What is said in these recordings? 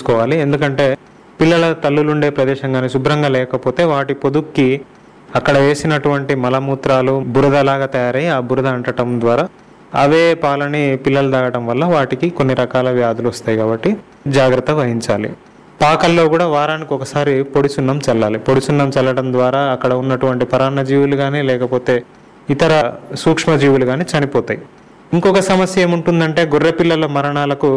చూసుకోవాలి ఎందుకంటే పిల్లల తల్లులు ఉండే ప్రదేశం కానీ శుభ్రంగా లేకపోతే వాటి పొదుక్కి అక్కడ వేసినటువంటి మలమూత్రాలు బురదలాగా తయారై ఆ బురద అంటటం ద్వారా అవే పాలని పిల్లలు తాగడం వల్ల వాటికి కొన్ని రకాల వ్యాధులు వస్తాయి కాబట్టి జాగ్రత్త వహించాలి పాకల్లో కూడా వారానికి ఒకసారి పొడి సున్నం చల్లాలి పొడి సున్నం చల్లడం ద్వారా అక్కడ ఉన్నటువంటి పరాన్నజీవులు కానీ లేకపోతే ఇతర సూక్ష్మజీవులు కానీ చనిపోతాయి ఇంకొక సమస్య ఏముంటుందంటే గొర్రె పిల్లల మరణాలకు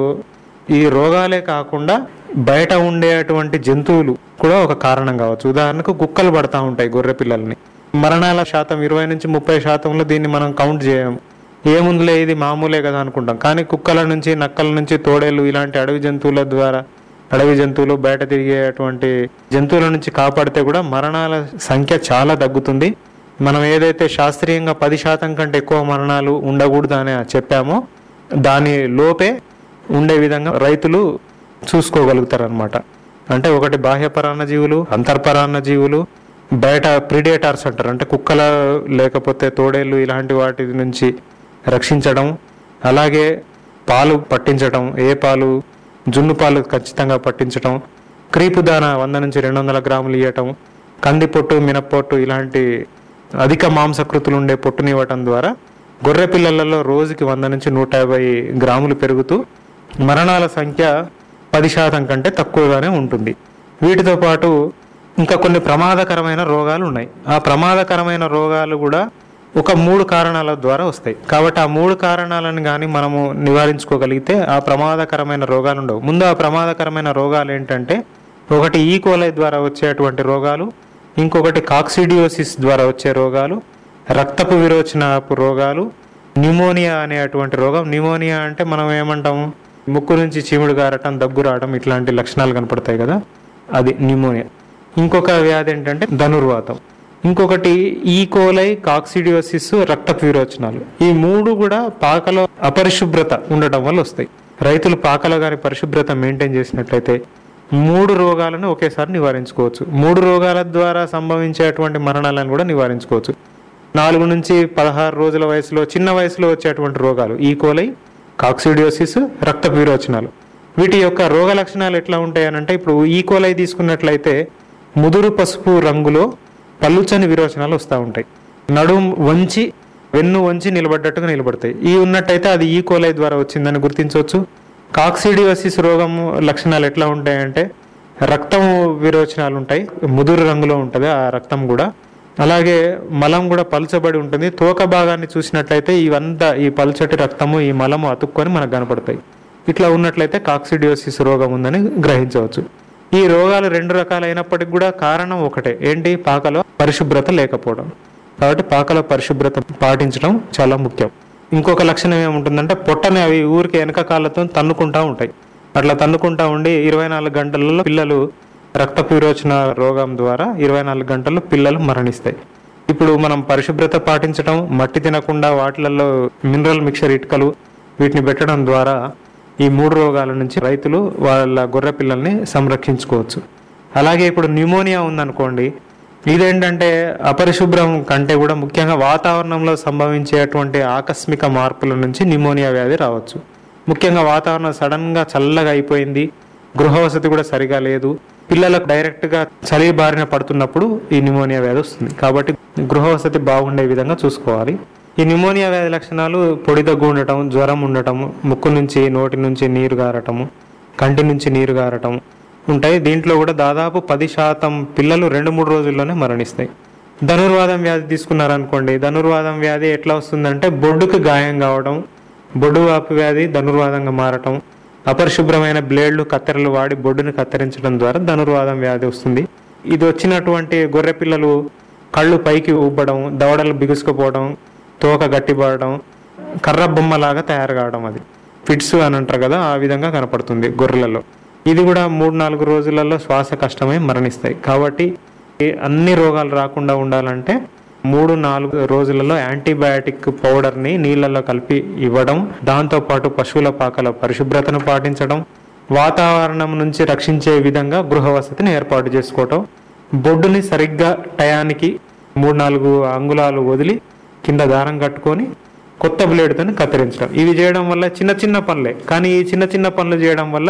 ఈ రోగాలే కాకుండా బయట ఉండేటువంటి జంతువులు కూడా ఒక కారణం కావచ్చు ఉదాహరణకు కుక్కలు పడతా ఉంటాయి గొర్రె పిల్లల్ని మరణాల శాతం ఇరవై నుంచి ముప్పై శాతంలో దీన్ని మనం కౌంట్ చేయం ఏముందిలే ఇది మామూలే కదా అనుకుంటాం కానీ కుక్కల నుంచి నక్కల నుంచి తోడేళ్ళు ఇలాంటి అడవి జంతువుల ద్వారా అడవి జంతువులు బయట తిరిగేటువంటి జంతువుల నుంచి కాపాడితే కూడా మరణాల సంఖ్య చాలా తగ్గుతుంది మనం ఏదైతే శాస్త్రీయంగా పది శాతం కంటే ఎక్కువ మరణాలు ఉండకూడదు అని చెప్పామో దాని లోపే ఉండే విధంగా రైతులు చూసుకోగలుగుతారనమాట అంటే ఒకటి బాహ్య పరాన్న జీవులు అంతర్పరాన్న జీవులు బయట ప్రిడేటర్స్ అంటారు అంటే కుక్కల లేకపోతే తోడేళ్ళు ఇలాంటి వాటి నుంచి రక్షించడం అలాగే పాలు పట్టించడం ఏ పాలు జున్ను పాలు ఖచ్చితంగా పట్టించడం క్రీపు దాన వంద నుంచి రెండు వందల గ్రాములు ఇవ్వటం కంది పొట్టు మినప్పొట్టు ఇలాంటి అధిక మాంసకృతులు ఉండే పొట్టుని ఇవ్వటం ద్వారా గొర్రె పిల్లలలో రోజుకి వంద నుంచి నూట యాభై గ్రాములు పెరుగుతూ మరణాల సంఖ్య పది శాతం కంటే తక్కువగానే ఉంటుంది వీటితో పాటు ఇంకా కొన్ని ప్రమాదకరమైన రోగాలు ఉన్నాయి ఆ ప్రమాదకరమైన రోగాలు కూడా ఒక మూడు కారణాల ద్వారా వస్తాయి కాబట్టి ఆ మూడు కారణాలను కానీ మనము నివారించుకోగలిగితే ఆ ప్రమాదకరమైన రోగాలు ఉండవు ముందు ఆ ప్రమాదకరమైన రోగాలు ఏంటంటే ఒకటి ఈకోలై ద్వారా వచ్చేటువంటి రోగాలు ఇంకొకటి కాక్సిడియోసిస్ ద్వారా వచ్చే రోగాలు రక్తపు విరోచనపు రోగాలు న్యూమోనియా అనేటువంటి రోగం న్యూమోనియా అంటే మనం ఏమంటాము ముక్కు నుంచి చీముడు గారటం దగ్గు రావడం ఇట్లాంటి లక్షణాలు కనపడతాయి కదా అది న్యూమోనియా ఇంకొక వ్యాధి ఏంటంటే ధనుర్వాతం ఇంకొకటి ఈకోలై కాక్సిడియోసిస్ రక్తపు విరోచనాలు ఈ మూడు కూడా పాకలో అపరిశుభ్రత ఉండటం వల్ల వస్తాయి రైతులు పాకలో గాని పరిశుభ్రత మెయింటైన్ చేసినట్లయితే మూడు రోగాలను ఒకేసారి నివారించుకోవచ్చు మూడు రోగాల ద్వారా సంభవించేటువంటి మరణాలను కూడా నివారించుకోవచ్చు నాలుగు నుంచి పదహారు రోజుల వయసులో చిన్న వయసులో వచ్చేటువంటి రోగాలు ఈకోలై కాక్సిడియోసిస్ రక్తపు విరోచనాలు వీటి యొక్క రోగ లక్షణాలు ఎట్లా ఉంటాయనంటే ఇప్పుడు ఈకోలై తీసుకున్నట్లయితే ముదురు పసుపు రంగులో పల్లుచని విరోచనాలు వస్తూ ఉంటాయి నడుం వంచి వెన్ను వంచి నిలబడ్డట్టుగా నిలబడతాయి ఈ ఉన్నట్టయితే అది ఈ కోలై ద్వారా వచ్చిందని గుర్తించవచ్చు కాక్సిడియోసిస్ రోగం లక్షణాలు ఎట్లా ఉంటాయంటే రక్తం విరోచనాలు ఉంటాయి ముదురు రంగులో ఉంటుంది ఆ రక్తం కూడా అలాగే మలం కూడా పలుచబడి ఉంటుంది తోక భాగాన్ని చూసినట్లయితే ఇవంతా ఈ పల్చటి రక్తము ఈ మలము అతుక్కొని మనకు కనపడతాయి ఇట్లా ఉన్నట్లయితే కాక్సిడియోసిస్ రోగం ఉందని గ్రహించవచ్చు ఈ రోగాలు రెండు రకాలైనప్పటికీ కూడా కారణం ఒకటే ఏంటి పాకలో పరిశుభ్రత లేకపోవడం కాబట్టి పాకలో పరిశుభ్రత పాటించడం చాలా ముఖ్యం ఇంకొక లక్షణం ఏముంటుందంటే పొట్టని అవి ఊరికి వెనక కాళ్ళతో తన్నుకుంటా ఉంటాయి అట్లా తన్నుకుంటా ఉండి ఇరవై నాలుగు గంటలలో పిల్లలు రక్త విరోచన రోగం ద్వారా ఇరవై నాలుగు గంటల్లో పిల్లలు మరణిస్తాయి ఇప్పుడు మనం పరిశుభ్రత పాటించడం మట్టి తినకుండా వాటిలలో మినరల్ మిక్చర్ ఇటుకలు వీటిని పెట్టడం ద్వారా ఈ మూడు రోగాల నుంచి రైతులు వాళ్ళ గొర్రె పిల్లల్ని సంరక్షించుకోవచ్చు అలాగే ఇప్పుడు న్యూమోనియా ఉందనుకోండి ఇదేంటంటే అపరిశుభ్రం కంటే కూడా ముఖ్యంగా వాతావరణంలో సంభవించేటువంటి ఆకస్మిక మార్పుల నుంచి న్యూమోనియా వ్యాధి రావచ్చు ముఖ్యంగా వాతావరణం సడన్ గా చల్లగా అయిపోయింది గృహ వసతి కూడా సరిగా లేదు పిల్లలకు డైరెక్ట్ గా చలి బారిన పడుతున్నప్పుడు ఈ న్యూమోనియా వ్యాధి వస్తుంది కాబట్టి గృహ వసతి బాగుండే విధంగా చూసుకోవాలి ఈ న్యూమోనియా వ్యాధి లక్షణాలు పొడి దగ్గు ఉండటం జ్వరం ఉండటం ముక్కు నుంచి నోటి నుంచి నీరు గారటము కంటి నుంచి నీరు గారటం ఉంటాయి దీంట్లో కూడా దాదాపు పది శాతం పిల్లలు రెండు మూడు రోజుల్లోనే మరణిస్తాయి ధనుర్వాదం వ్యాధి తీసుకున్నారనుకోండి ధనుర్వాదం వ్యాధి ఎట్లా వస్తుందంటే బొడ్డుకు గాయం కావడం బొడ్డు వాపు వ్యాధి ధనుర్వాదంగా మారటం అపరిశుభ్రమైన బ్లేడ్లు కత్తెరలు వాడి బొడ్డును కత్తిరించడం ద్వారా ధనుర్వాదం వ్యాధి వస్తుంది ఇది వచ్చినటువంటి గొర్రె పిల్లలు కళ్ళు పైకి ఊపడం దవడలు బిగుసుకుపోవడం తోక గట్టిపడడం కర్ర బొమ్మలాగా తయారు కావడం అది ఫిట్స్ అని అంటారు కదా ఆ విధంగా కనపడుతుంది గొర్రెలలో ఇది కూడా మూడు నాలుగు రోజులలో శ్వాస కష్టమై మరణిస్తాయి కాబట్టి ఈ అన్ని రోగాలు రాకుండా ఉండాలంటే మూడు నాలుగు రోజులలో యాంటీబయాటిక్ పౌడర్ని నీళ్ళల్లో కలిపి ఇవ్వడం దాంతోపాటు పశువుల పాకల పరిశుభ్రతను పాటించడం వాతావరణం నుంచి రక్షించే విధంగా గృహ వసతిని ఏర్పాటు చేసుకోవటం బొడ్డుని సరిగ్గా టయానికి మూడు నాలుగు అంగుళాలు వదిలి కింద దారం కట్టుకొని కొత్త బ్లేడ్తో కత్తిరించడం ఇవి చేయడం వల్ల చిన్న చిన్న పనులే కానీ ఈ చిన్న చిన్న పనులు చేయడం వల్ల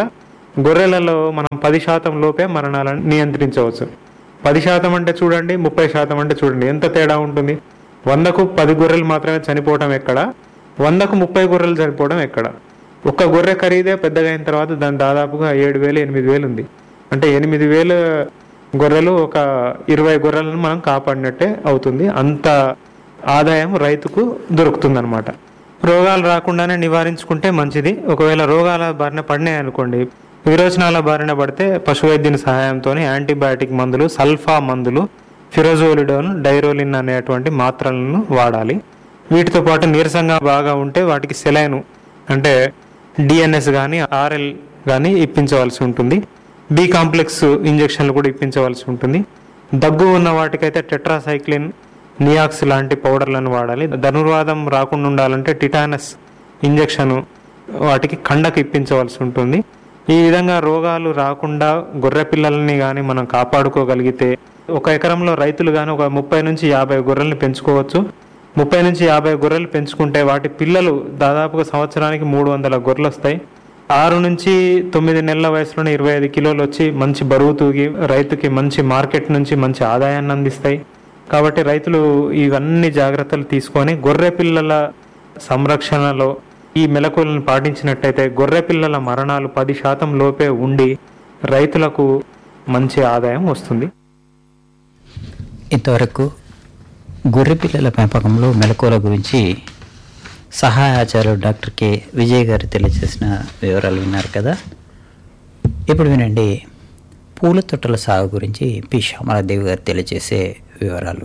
గొర్రెలలో మనం పది శాతం లోపే మరణాలను నియంత్రించవచ్చు పది శాతం అంటే చూడండి ముప్పై శాతం అంటే చూడండి ఎంత తేడా ఉంటుంది వందకు పది గొర్రెలు మాత్రమే చనిపోవడం ఎక్కడ వందకు ముప్పై గొర్రెలు చనిపోవడం ఎక్కడ ఒక్క గొర్రె ఖరీదే పెద్దగా అయిన తర్వాత దాని దాదాపుగా ఏడు వేలు ఎనిమిది వేలు ఉంది అంటే ఎనిమిది వేలు గొర్రెలు ఒక ఇరవై గొర్రెలను మనం కాపాడినట్టే అవుతుంది అంత ఆదాయం రైతుకు దొరుకుతుందన్నమాట రోగాలు రాకుండానే నివారించుకుంటే మంచిది ఒకవేళ రోగాల బారిన పడినాయి అనుకోండి విరోచనాల బారిన పడితే పశు వైద్యుని సహాయంతో యాంటీబయాటిక్ మందులు సల్ఫా మందులు ఫిరోజోలిడోన్ డైరోలిన్ అనేటువంటి మాత్రలను వాడాలి వీటితో పాటు నీరసంగా బాగా ఉంటే వాటికి సెలైను అంటే డిఎన్ఎస్ కానీ ఆర్ఎల్ కానీ ఇప్పించవలసి ఉంటుంది బి కాంప్లెక్స్ ఇంజెక్షన్లు కూడా ఇప్పించవలసి ఉంటుంది దగ్గు ఉన్న వాటికైతే టెట్రాసైక్లిన్ నియాక్స్ లాంటి పౌడర్లను వాడాలి ధనుర్వాదం రాకుండా ఉండాలంటే టిటానస్ ఇంజెక్షన్ వాటికి కండకు ఇప్పించవలసి ఉంటుంది ఈ విధంగా రోగాలు రాకుండా గొర్రె పిల్లల్ని కానీ మనం కాపాడుకోగలిగితే ఒక ఎకరంలో రైతులు కానీ ఒక ముప్పై నుంచి యాభై గొర్రెల్ని పెంచుకోవచ్చు ముప్పై నుంచి యాభై గొర్రెలు పెంచుకుంటే వాటి పిల్లలు దాదాపుగా సంవత్సరానికి మూడు వందల గొర్రెలు వస్తాయి ఆరు నుంచి తొమ్మిది నెలల వయసులోనే ఇరవై ఐదు కిలోలు వచ్చి మంచి బరువు తూగి రైతుకి మంచి మార్కెట్ నుంచి మంచి ఆదాయాన్ని అందిస్తాయి కాబట్టి రైతులు ఇవన్నీ జాగ్రత్తలు తీసుకొని గొర్రె పిల్లల సంరక్షణలో ఈ మెలకువలను పాటించినట్టయితే గొర్రె పిల్లల మరణాలు పది శాతం లోపే ఉండి రైతులకు మంచి ఆదాయం వస్తుంది ఇంతవరకు గొర్రె పిల్లల పెంపకంలో మెలకువల గురించి సహాయ ఆచార్యులు డాక్టర్ కె విజయ్ గారు తెలియజేసిన వివరాలు విన్నారు కదా ఇప్పుడు వినండి పూల తొట్టల సాగు గురించి పి శ్యామలాదేవి గారు తెలియజేసే వివరాలు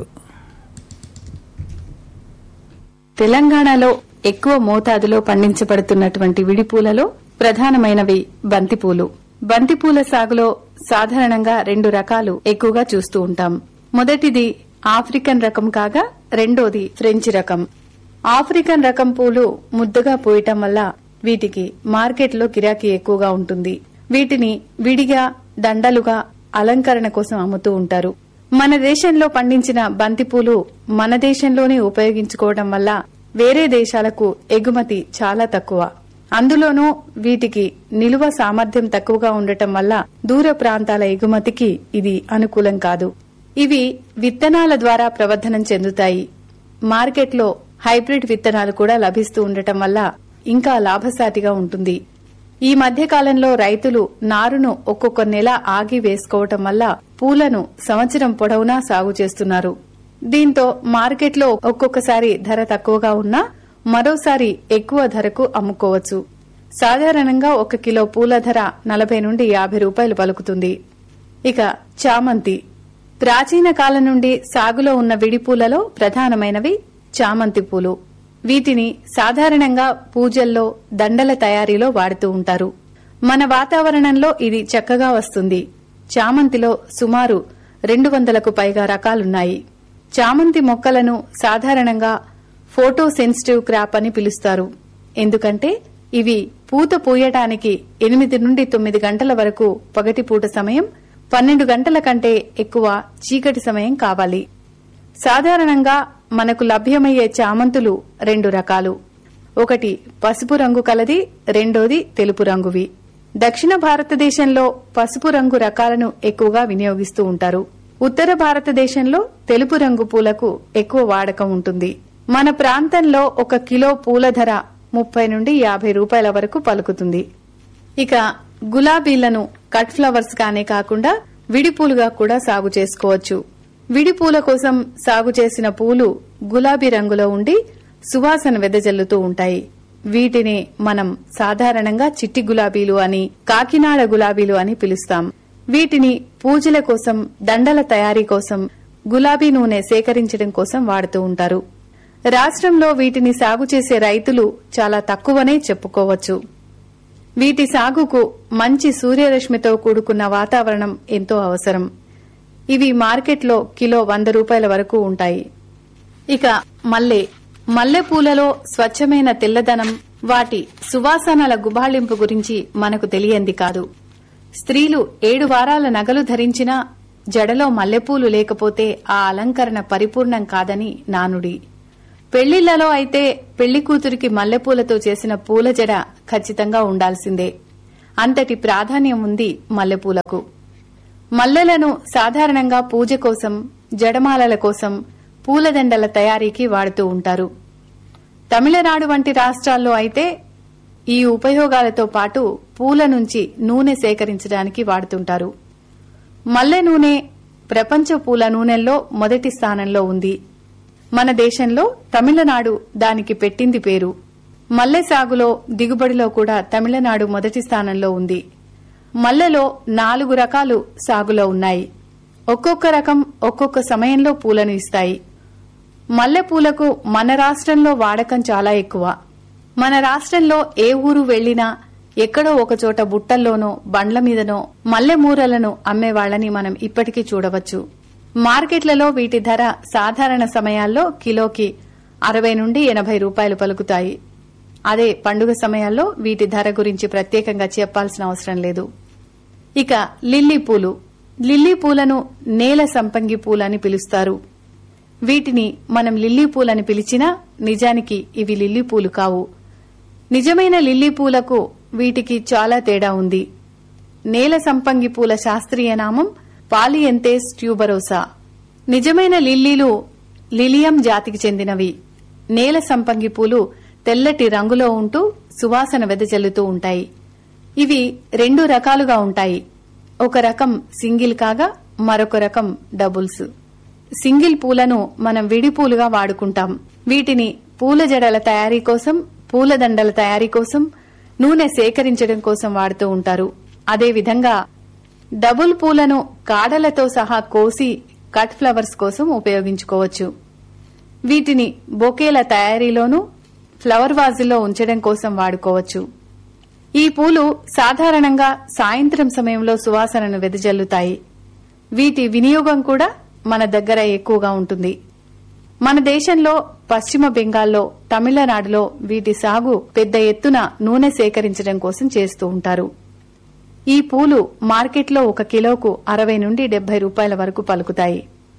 తెలంగాణలో ఎక్కువ మోతాదులో పండించబడుతున్నటువంటి విడిపూలలో ప్రధానమైనవి బంతిపూలు బంతిపూల సాగులో సాధారణంగా రెండు రకాలు ఎక్కువగా చూస్తూ ఉంటాం మొదటిది ఆఫ్రికన్ రకం కాగా రెండోది ఫ్రెంచ్ రకం ఆఫ్రికన్ రకం పూలు ముద్దగా పూయటం వల్ల వీటికి మార్కెట్లో గిరాకీ ఎక్కువగా ఉంటుంది వీటిని విడిగా దండలుగా అలంకరణ కోసం అమ్ముతూ ఉంటారు మన దేశంలో పండించిన బంతిపూలు మన దేశంలోనే ఉపయోగించుకోవడం వల్ల వేరే దేశాలకు ఎగుమతి చాలా తక్కువ అందులోనూ వీటికి నిలువ సామర్థ్యం తక్కువగా ఉండటం వల్ల దూర ప్రాంతాల ఎగుమతికి ఇది అనుకూలం కాదు ఇవి విత్తనాల ద్వారా ప్రవర్ధనం చెందుతాయి మార్కెట్లో హైబ్రిడ్ విత్తనాలు కూడా లభిస్తూ ఉండటం వల్ల ఇంకా లాభసాటిగా ఉంటుంది ఈ మధ్య కాలంలో రైతులు నారును ఒక్కొక్క నెల ఆగి వేసుకోవటం వల్ల పూలను సంవత్సరం పొడవునా సాగు చేస్తున్నారు దీంతో మార్కెట్లో ఒక్కొక్కసారి ధర తక్కువగా ఉన్నా మరోసారి ఎక్కువ ధరకు అమ్ముకోవచ్చు సాధారణంగా ఒక కిలో పూల ధర నలభై నుండి యాభై రూపాయలు పలుకుతుంది ఇక చామంతి ప్రాచీన కాలం నుండి సాగులో ఉన్న విడిపూలలో ప్రధానమైనవి చామంతి పూలు వీటిని సాధారణంగా పూజల్లో దండల తయారీలో వాడుతూ ఉంటారు మన వాతావరణంలో ఇది చక్కగా వస్తుంది చామంతిలో సుమారు రెండు వందలకు పైగా రకాలున్నాయి చామంతి మొక్కలను సాధారణంగా ఫోటో సెన్సిటివ్ క్రాప్ అని పిలుస్తారు ఎందుకంటే ఇవి పూత పూయటానికి ఎనిమిది నుండి తొమ్మిది గంటల వరకు పగటిపూట సమయం పన్నెండు గంటల కంటే ఎక్కువ చీకటి సమయం కావాలి సాధారణంగా మనకు లభ్యమయ్యే చామంతులు రెండు రకాలు ఒకటి పసుపు రంగు కలది రెండోది తెలుపు రంగువి దక్షిణ భారతదేశంలో పసుపు రంగు రకాలను ఎక్కువగా వినియోగిస్తూ ఉంటారు ఉత్తర భారతదేశంలో తెలుపు రంగు పూలకు ఎక్కువ వాడకం ఉంటుంది మన ప్రాంతంలో ఒక కిలో పూల ధర ముప్పై నుండి యాభై రూపాయల వరకు పలుకుతుంది ఇక గులాబీలను కట్ ఫ్లవర్స్ గానే కాకుండా విడిపూలుగా కూడా సాగు చేసుకోవచ్చు విడిపూల కోసం సాగు చేసిన పూలు గులాబీ రంగులో ఉండి సువాసన వెదజల్లుతూ ఉంటాయి వీటిని మనం సాధారణంగా చిట్టి గులాబీలు అని కాకినాడ గులాబీలు అని పిలుస్తాం వీటిని పూజల కోసం దండల తయారీ కోసం గులాబీ నూనె సేకరించడం కోసం వాడుతూ ఉంటారు రాష్ట్రంలో వీటిని సాగు చేసే రైతులు చాలా తక్కువనే చెప్పుకోవచ్చు వీటి సాగుకు మంచి సూర్యరశ్మితో కూడుకున్న వాతావరణం ఎంతో అవసరం ఇవి మార్కెట్లో కిలో వంద రూపాయల వరకు ఉంటాయి ఇక మల్లె మల్లెపూలలో స్వచ్ఛమైన తెల్లదనం వాటి సువాసనల గుబాళింపు గురించి మనకు తెలియంది కాదు స్త్రీలు ఏడు వారాల నగలు ధరించినా జడలో మల్లెపూలు లేకపోతే ఆ అలంకరణ పరిపూర్ణం కాదని నానుడి పెళ్లిళ్లలో అయితే పెళ్లి కూతురికి మల్లెపూలతో చేసిన పూల జడ ఖచ్చితంగా ఉండాల్సిందే అంతటి ప్రాధాన్యం ఉంది మల్లెపూలకు మల్లెలను సాధారణంగా పూజ కోసం జడమాలల కోసం పూలదండల తయారీకి వాడుతూ ఉంటారు తమిళనాడు వంటి రాష్ట్రాల్లో అయితే ఈ ఉపయోగాలతో పాటు పూల నుంచి నూనె సేకరించడానికి వాడుతుంటారు మల్లె నూనె ప్రపంచ పూల నూనెల్లో మొదటి స్థానంలో ఉంది మన దేశంలో తమిళనాడు దానికి పెట్టింది పేరు మల్లె సాగులో దిగుబడిలో కూడా తమిళనాడు మొదటి స్థానంలో ఉంది మల్లెలో నాలుగు రకాలు సాగులో ఉన్నాయి ఒక్కొక్క రకం ఒక్కొక్క సమయంలో పూలను ఇస్తాయి మల్లె పూలకు మన రాష్ట్రంలో వాడకం చాలా ఎక్కువ మన రాష్ట్రంలో ఏ ఊరు వెళ్లినా ఎక్కడో ఒకచోట బుట్టల్లోనో బండ్ల మీదనో మల్లె మూరలను అమ్మేవాళ్లని మనం ఇప్పటికీ చూడవచ్చు మార్కెట్లలో వీటి ధర సాధారణ సమయాల్లో కిలోకి అరవై నుండి ఎనభై రూపాయలు పలుకుతాయి అదే పండుగ సమయాల్లో వీటి ధర గురించి ప్రత్యేకంగా చెప్పాల్సిన అవసరం లేదు ఇక లిల్లీ పూలు లిల్లీ పూలను నేల సంపంగి పూలని పిలుస్తారు వీటిని మనం లిల్లీ పూలని పిలిచినా నిజానికి ఇవి లిల్లీ పూలు కావు నిజమైన లిల్లీ పూలకు వీటికి చాలా తేడా ఉంది నేల సంపంగి పూల శాస్త్రీయ నామం పాలియంతేస్ ట్యూబరోసా నిజమైన లిల్లీలు లిలియం జాతికి చెందినవి నేల సంపంగి పూలు తెల్లటి రంగులో ఉంటూ సువాసన వెదజల్లుతూ ఉంటాయి ఇవి రెండు రకాలుగా ఉంటాయి ఒక రకం సింగిల్ కాగా మరొక రకం డబుల్స్ సింగిల్ పూలను మనం విడి పూలుగా వాడుకుంటాం వీటిని పూల జడల తయారీ కోసం పూలదండల తయారీ కోసం నూనె సేకరించడం కోసం వాడుతూ ఉంటారు అదేవిధంగా డబుల్ పూలను కాడలతో సహా కోసి కట్ ఫ్లవర్స్ కోసం ఉపయోగించుకోవచ్చు వీటిని బొకేల తయారీలోనూ ఫ్లవర్ వాజుల్లో ఉంచడం కోసం వాడుకోవచ్చు ఈ పూలు సాధారణంగా సాయంత్రం సమయంలో సువాసనను వెదజల్లుతాయి వీటి వినియోగం కూడా మన దగ్గర ఎక్కువగా ఉంటుంది మన దేశంలో పశ్చిమ బెంగాల్లో తమిళనాడులో వీటి సాగు పెద్ద ఎత్తున నూనె సేకరించడం కోసం చేస్తూ ఉంటారు ఈ పూలు మార్కెట్లో ఒక కిలోకు అరవై నుండి డెబ్బై రూపాయల వరకు పలుకుతాయి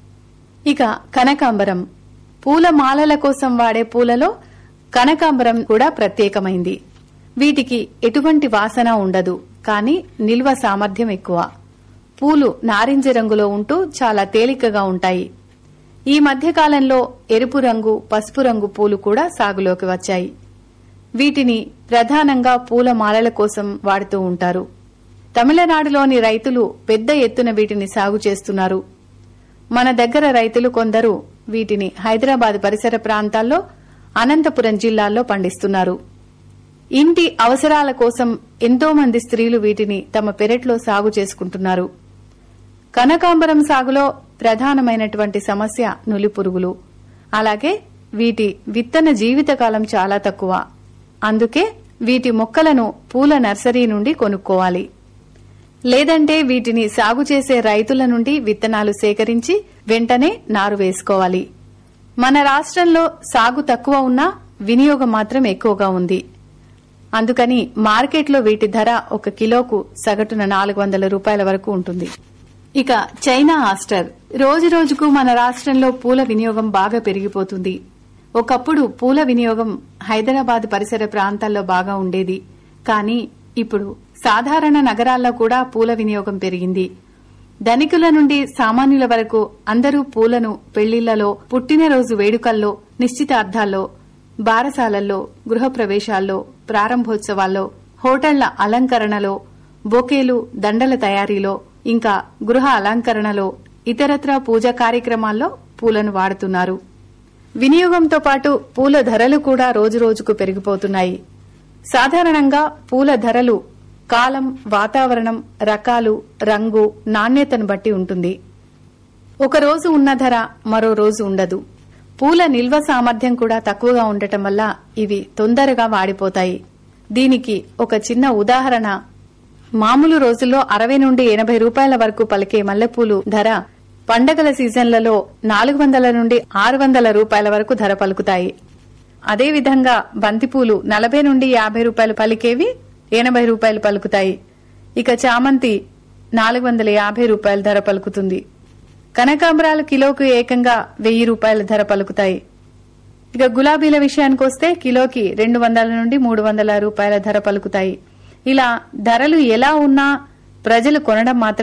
ఇక కనకాంబరం పూల మాలల కోసం వాడే పూలలో కనకాంబరం కూడా ప్రత్యేకమైంది వీటికి ఎటువంటి వాసన ఉండదు కానీ నిల్వ సామర్థ్యం ఎక్కువ పూలు నారింజ రంగులో ఉంటూ చాలా తేలికగా ఉంటాయి ఈ మధ్య కాలంలో ఎరుపు రంగు పసుపు రంగు పూలు కూడా సాగులోకి వచ్చాయి వీటిని ప్రధానంగా పూల మాలల కోసం వాడుతూ ఉంటారు తమిళనాడులోని రైతులు పెద్ద ఎత్తున వీటిని సాగు చేస్తున్నారు మన దగ్గర రైతులు కొందరు వీటిని హైదరాబాద్ పరిసర ప్రాంతాల్లో అనంతపురం జిల్లాల్లో పండిస్తున్నారు ఇంటి అవసరాల కోసం ఎంతో మంది స్త్రీలు వీటిని తమ పెరట్లో సాగు చేసుకుంటున్నారు కనకాంబరం సాగులో ప్రధానమైనటువంటి సమస్య నులి పురుగులు అలాగే వీటి విత్తన జీవితకాలం చాలా తక్కువ అందుకే వీటి మొక్కలను పూల నర్సరీ నుండి కొనుక్కోవాలి లేదంటే వీటిని సాగు చేసే రైతుల నుండి విత్తనాలు సేకరించి వెంటనే నారు వేసుకోవాలి మన రాష్ట్రంలో సాగు తక్కువ ఉన్నా వినియోగం మాత్రం ఎక్కువగా ఉంది అందుకని మార్కెట్లో వీటి ధర ఒక కిలోకు సగటున నాలుగు వందల రూపాయల వరకు ఉంటుంది ఇక చైనా ఆస్టర్ రోజు రోజుకు మన రాష్ట్రంలో పూల వినియోగం బాగా పెరిగిపోతుంది ఒకప్పుడు పూల వినియోగం హైదరాబాద్ పరిసర ప్రాంతాల్లో బాగా ఉండేది కానీ ఇప్పుడు సాధారణ నగరాల్లో కూడా పూల వినియోగం పెరిగింది ధనికుల నుండి సామాన్యుల వరకు అందరూ పూలను పెళ్లిళ్లలో పుట్టినరోజు వేడుకల్లో నిశ్చితార్థాల్లో బారసాలల్లో గృహప్రవేశాల్లో ప్రారంభోత్సవాల్లో హోటళ్ల అలంకరణలో బొకేలు దండల తయారీలో ఇంకా గృహ అలంకరణలో ఇతరత్రా పూజా కార్యక్రమాల్లో పూలను వాడుతున్నారు వినియోగంతో పాటు పూల ధరలు కూడా రోజురోజుకు పెరిగిపోతున్నాయి సాధారణంగా పూల ధరలు కాలం వాతావరణం రకాలు రంగు నాణ్యతను బట్టి ఉంటుంది ఒక రోజు ఉన్న ధర మరో రోజు ఉండదు పూల నిల్వ సామర్థ్యం కూడా తక్కువగా ఉండటం వల్ల ఇవి తొందరగా వాడిపోతాయి దీనికి ఒక చిన్న ఉదాహరణ మామూలు రోజుల్లో అరవై నుండి ఎనభై రూపాయల వరకు పలికే మల్లెపూలు ధర పండగల సీజన్లలో నాలుగు వందల నుండి ఆరు వందల రూపాయల వరకు ధర పలుకుతాయి అదేవిధంగా బంతిపూలు నలభై నుండి యాభై రూపాయలు పలికేవి ఎనభై రూపాయలు పలుకుతాయి ఇక చామంతి నాలుగు వందల యాభై రూపాయల ధర పలుకుతుంది కనకాంబరాలు కిలోకు ఏకంగా వెయ్యి రూపాయల ధర పలుకుతాయి ఇక గులాబీల విషయానికి వస్తే కిలోకి రెండు వందల నుండి మూడు వందల రూపాయల ధర పలుకుతాయి ఇలా ధరలు ఎలా ఉన్నా ప్రజలు కొనడం మాత్రం